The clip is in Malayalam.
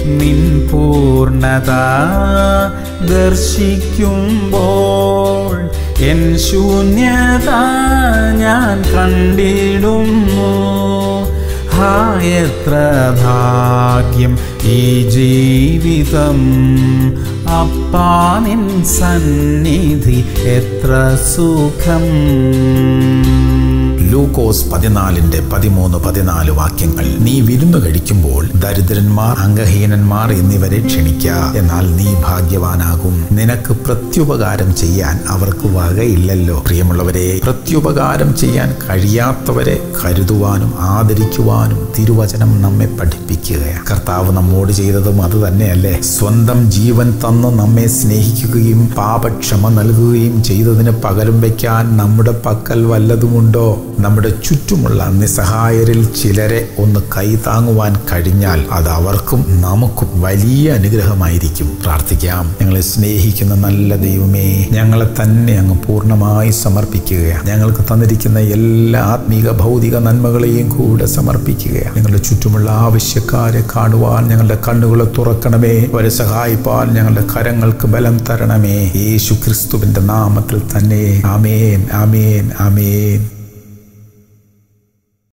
നിൻ പൂർണ്ണത ദർശിക്കുമ്പോൾ എൻ ശൂന്യത ഞാൻ കണ്ടിടുന്നു ഹാ എത്ര ഭാഗ്യം ഈ ജീവിതം അപ്പാ നിൻ സന്നിധി എത്ര സുഖം ലൂക്കോസ് പതിനാലിന്റെ പതിമൂന്ന് പതിനാല് വാക്യങ്ങൾ നീ വിരുന്നു കഴിക്കുമ്പോൾ ദരിദ്രന്മാർ അംഗഹീനന്മാർ എന്നിവരെ ക്ഷണിക്ക എന്നാൽ നീ ഭാഗ്യവാനാകും നിനക്ക് പ്രത്യുപകാരം ചെയ്യാൻ അവർക്ക് വകയില്ലല്ലോ പ്രിയമുള്ളവരെ പ്രത്യുപകാരം ചെയ്യാൻ കഴിയാത്തവരെ കരുതുവാനും ആദരിക്കുവാനും തിരുവചനം നമ്മെ പഠിപ്പിക്കുകയാണ് കർത്താവ് നമ്മോട് ചെയ്തതും അത് തന്നെയല്ലേ സ്വന്തം ജീവൻ തന്ന് നമ്മെ സ്നേഹിക്കുകയും പാപക്ഷമ നൽകുകയും ചെയ്തതിന് പകരം വയ്ക്കാൻ നമ്മുടെ പക്കൽ വല്ലതുമുണ്ടോ നമ്മുടെ ചുറ്റുമുള്ള നിസ്സഹായരിൽ ചിലരെ ഒന്ന് കൈതാങ്ങുവാൻ കഴിഞ്ഞാൽ അത് അവർക്കും നമുക്കും വലിയ അനുഗ്രഹമായിരിക്കും പ്രാർത്ഥിക്കാം ഞങ്ങളെ സ്നേഹിക്കുന്ന നല്ല ദൈവമേ ഞങ്ങളെ തന്നെ അങ്ങ് പൂർണ്ണമായി സമർപ്പിക്കുകയാണ് ഞങ്ങൾക്ക് തന്നിരിക്കുന്ന എല്ലാ ആത്മീക ഭൗതിക നന്മകളെയും കൂടെ സമർപ്പിക്കുകയാണ് ഞങ്ങളുടെ ചുറ്റുമുള്ള ആവശ്യക്കാരെ കാണുവാൻ ഞങ്ങളുടെ കണ്ണുകളെ തുറക്കണമേ അവരെ സഹായിപ്പാൻ ഞങ്ങളുടെ കരങ്ങൾക്ക് ബലം തരണമേ യേശു ക്രിസ്തുവിന്റെ നാമത്തിൽ തന്നെ ആമേൻ ആമേൻ ആമേൻ